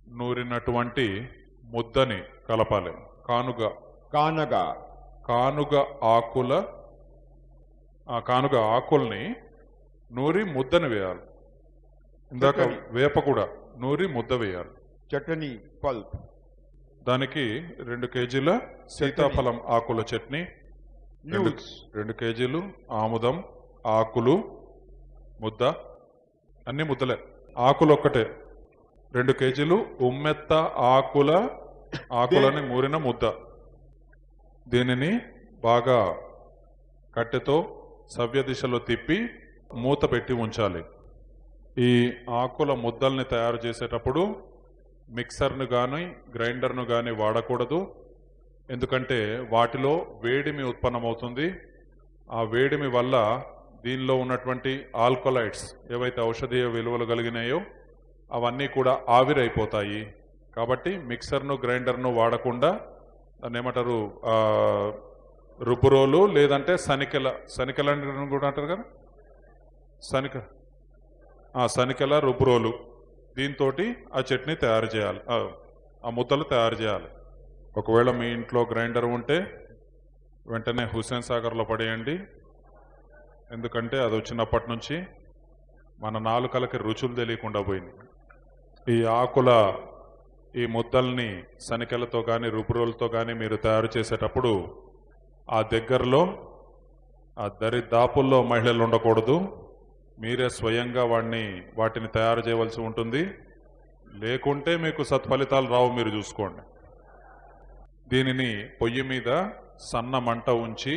నూరినటువంటి ముద్దని కలపాలి కానుగ Kanaga. కానుగ ఆకుల ఆ కానుగ ఆకుల్ని నూరి ముద్దని వేయాలి ఇందాక చక్కని. వేప కూడా నూరి ముద్ద వేయాలి Chutney pulp. దానికి రెండు కేజీల సీతాఫలం ఆకుల చట్నీ రెండు Mules. రెండు కేజీలు ఆముదం ఆకులు ముద్ద అన్ని ముద్దలే ఆకులు ఒక్కటే రెండు కేజీలు ఉమ్మెత్త ఆకుల ఆకులని మూరిన ముద్ద దీనిని బాగా కట్టెతో సవ్య దిశలో తిప్పి మూత పెట్టి ఉంచాలి ఈ ఆకుల ముద్దల్ని తయారు చేసేటప్పుడు మిక్సర్ను కానీ గ్రైండర్ను కానీ వాడకూడదు ఎందుకంటే వాటిలో వేడిమి ఉత్పన్నమవుతుంది ఆ వేడిమి వల్ల దీనిలో ఉన్నటువంటి ఆల్కలైడ్స్ ఏవైతే ఔషధీయ విలువలు కలిగినాయో అవన్నీ కూడా ఆవిరైపోతాయి కాబట్టి మిక్సర్ను గ్రైండర్ను వాడకుండా దాన్ని ఏమంటారు ఆ, రుబ్బురోలు లేదంటే సనికెల సనికెల అని కూడా అంటారు కదా సనిక ఆ సనికెల రుబ్బురోలు దీంతో ఆ చట్నీ తయారు చేయాలి ఆ, ఆ ముద్దలు తయారు చేయాలి ఒకవేళ మీ ఇంట్లో గ్రైండర్ ఉంటే వెంటనే హుస్సేన్ సాగర్లో పడేయండి ఎందుకంటే అది వచ్చినప్పటి నుంచి మన నాలుకలకి రుచులు తెలియకుండా పోయింది ఈ ఆకుల ఈ ముద్దల్ని సనికెలతో కానీ రుబ్బురోలతో కానీ మీరు తయారు చేసేటప్పుడు ఆ దగ్గరలో ఆ దరి దాపుల్లో మహిళలు ఉండకూడదు మీరే స్వయంగా వాడిని వాటిని తయారు చేయవలసి ఉంటుంది లేకుంటే మీకు సత్ఫలితాలు రావు మీరు చూసుకోండి దీనిని పొయ్యి మీద సన్న మంట ఉంచి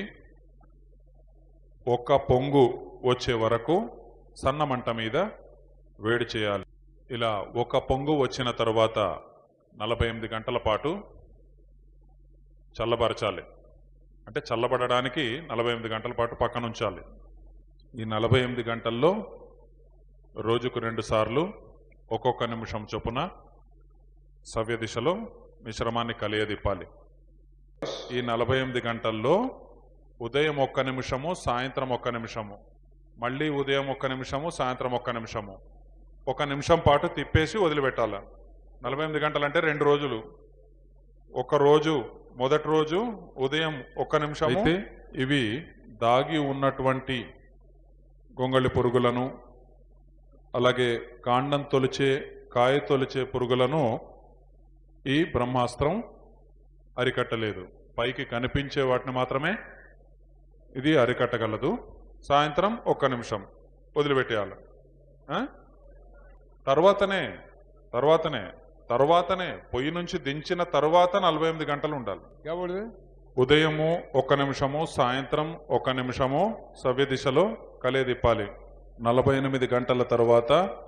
ఒక్క పొంగు వచ్చే వరకు సన్న మంట మీద వేడి చేయాలి ఇలా ఒక పొంగు వచ్చిన తరువాత నలభై ఎనిమిది గంటల పాటు చల్లబరచాలి అంటే చల్లబడడానికి నలభై ఎనిమిది గంటల పాటు పక్కన ఉంచాలి ఈ నలభై ఎనిమిది గంటల్లో రోజుకు రెండు సార్లు ఒక్కొక్క నిమిషం చొప్పున సవ్య దిశలో మిశ్రమాన్ని కలియదిప్పాలి ఈ నలభై ఎనిమిది గంటల్లో ఉదయం ఒక్క నిమిషము సాయంత్రం ఒక్క నిమిషము మళ్ళీ ఉదయం ఒక్క నిమిషము సాయంత్రం ఒక్క నిమిషము ఒక నిమిషం పాటు తిప్పేసి వదిలిపెట్టాలి నలభై ఎనిమిది గంటలు అంటే రెండు రోజులు ఒక రోజు మొదటి రోజు ఉదయం ఒక్క నిమిషం అయితే ఇవి దాగి ఉన్నటువంటి గొంగళి పురుగులను అలాగే కాండం తొలిచే కాయ తొలిచే పురుగులను ఈ బ్రహ్మాస్త్రం అరికట్టలేదు పైకి కనిపించే వాటిని మాత్రమే ఇది అరికట్టగలదు సాయంత్రం ఒక్క నిమిషం వదిలిపెట్టేయాలి ఆ? తర్వాతనే తర్వాతనే తర్వాతనే పొయ్యి నుంచి దించిన తర్వాత నలభై ఎనిమిది గంటలు ఉండాలి क्या बोल रहे ఉదయము ఒక నిమిషము సాయంత్రం ఒక నిమిషము సవ్య దిశలో కలియదిప్పాలి నలభై ఎనిమిది గంటల తరువాత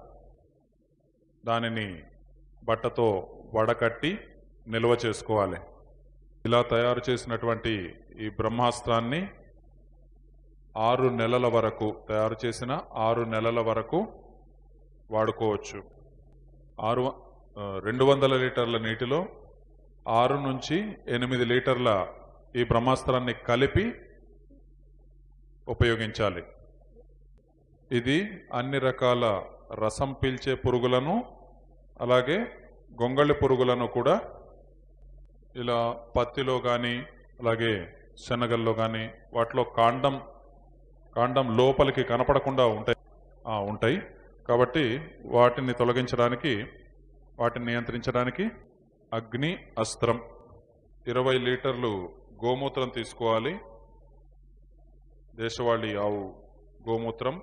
దానిని బట్టతో వడకట్టి నిల్వ చేసుకోవాలి ఇలా తయారు చేసినటువంటి ఈ బ్రహ్మాస్త్రాన్ని ఆరు నెలల వరకు తయారు చేసిన ఆరు నెలల వరకు వాడుకోవచ్చు ఆరు వ- ఆ, రెండు వందల లీటర్ల నీటిలో ఆరు నుంచి ఎనిమిది లీటర్ల ఈ బ్రహ్మాస్త్రాన్ని కలిపి ఉపయోగించాలి ఇది అన్ని రకాల రసం పీల్చే పురుగులను అలాగే గొంగళి పురుగులను కూడా ఇలా పత్తిలో కానీ అలాగే శనగల్లో కానీ వాటిలో కాండం కాండం లోపలికి కనపడకుండా ఉంటాయి ఆ, ఉంటాయి కాబట్టి వాటిని తొలగించడానికి వాటిని నియంత్రించడానికి అగ్ని అస్త్రం ఇరవై లీటర్లు గోమూత్రం తీసుకోవాలి దేశవాళీ ఆవు గోమూత్రం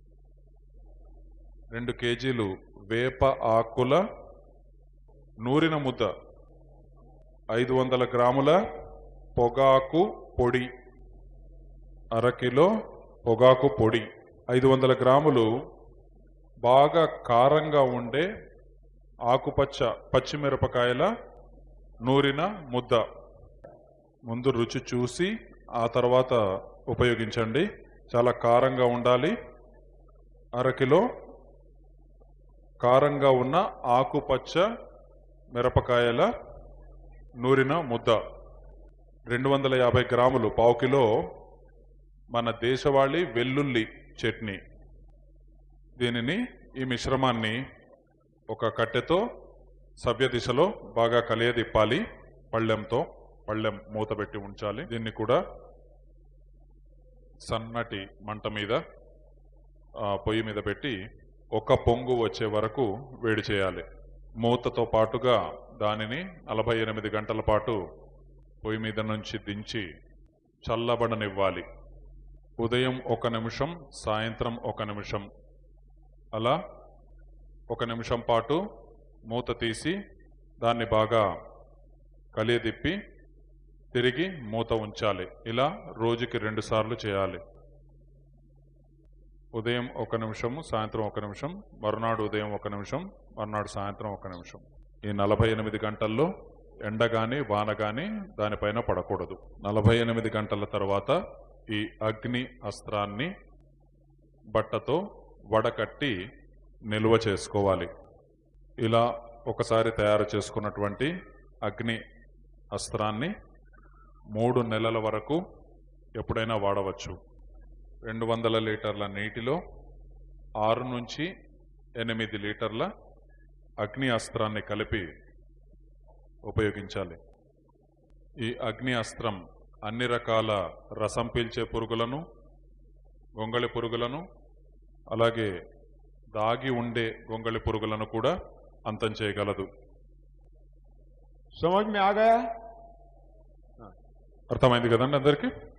రెండు కేజీలు వేప ఆకుల నూరిన ముద్ద ఐదు వందల గ్రాముల పొగాకు పొడి అరకిలో పొగాకు పొడి ఐదు వందల గ్రాములు బాగా కారంగా ఉండే ఆకుపచ్చ పచ్చిమిరపకాయల నూరిన ముద్ద ముందు రుచి చూసి ఆ తర్వాత ఉపయోగించండి చాలా కారంగా ఉండాలి అరకిలో కారంగా ఉన్న ఆకుపచ్చ మిరపకాయల నూరిన ముద్ద రెండు వందల యాభై గ్రాములు పావు కిలో మన దేశవాళీ వెల్లుల్లి చట్నీ దీనిని ఈ మిశ్రమాన్ని ఒక కట్టెతో సవ్య దిశలో బాగా కలియదిప్పాలి పళ్ళెంతో పళ్ళెం మూత పెట్టి ఉంచాలి దీన్ని కూడా సన్నటి మంట మీద ఆ, పొయ్యి మీద పెట్టి ఒక పొంగు వచ్చే వరకు వేడి చేయాలి మూతతో పాటుగా దానిని నలభై ఎనిమిది గంటల పాటు పొయ్యి మీద నుంచి దించి చల్లబడనివ్వాలి ఉదయం ఒక నిమిషం సాయంత్రం ఒక నిమిషం అలా ఒక నిమిషం పాటు మూత తీసి దాన్ని బాగా కలియదిప్పి తిరిగి మూత ఉంచాలి ఇలా రోజుకి రెండు సార్లు చేయాలి ఉదయం ఒక నిమిషము సాయంత్రం ఒక నిమిషం మరునాడు ఉదయం ఒక నిమిషం మరునాడు సాయంత్రం ఒక నిమిషం ఈ నలభై ఎనిమిది గంటల్లో ఎండ గాని వాన గాని దానిపైన పడకూడదు నలభై ఎనిమిది గంటల తర్వాత ఈ అగ్ని అస్త్రాన్ని బట్టతో వడకట్టి నిల్వ చేసుకోవాలి ఇలా ఒకసారి తయారు చేసుకున్నటువంటి అగ్ని అస్త్రాన్ని మూడు నెలల వరకు ఎప్పుడైనా వాడవచ్చు రెండు వందల లీటర్ల నీటిలో ఆరు నుంచి ఎనిమిది లీటర్ల అగ్ని అస్త్రాన్ని కలిపి ఉపయోగించాలి ఈ అగ్ని అస్త్రం అన్ని రకాల రసం పీల్చే పురుగులను గొంగళి పురుగులను అలాగే దాగి ఉండే గొంగళి పురుగులను కూడా అంతం చేయగలదు समझ में आ गया అర్థమైంది కదండి అందరికీ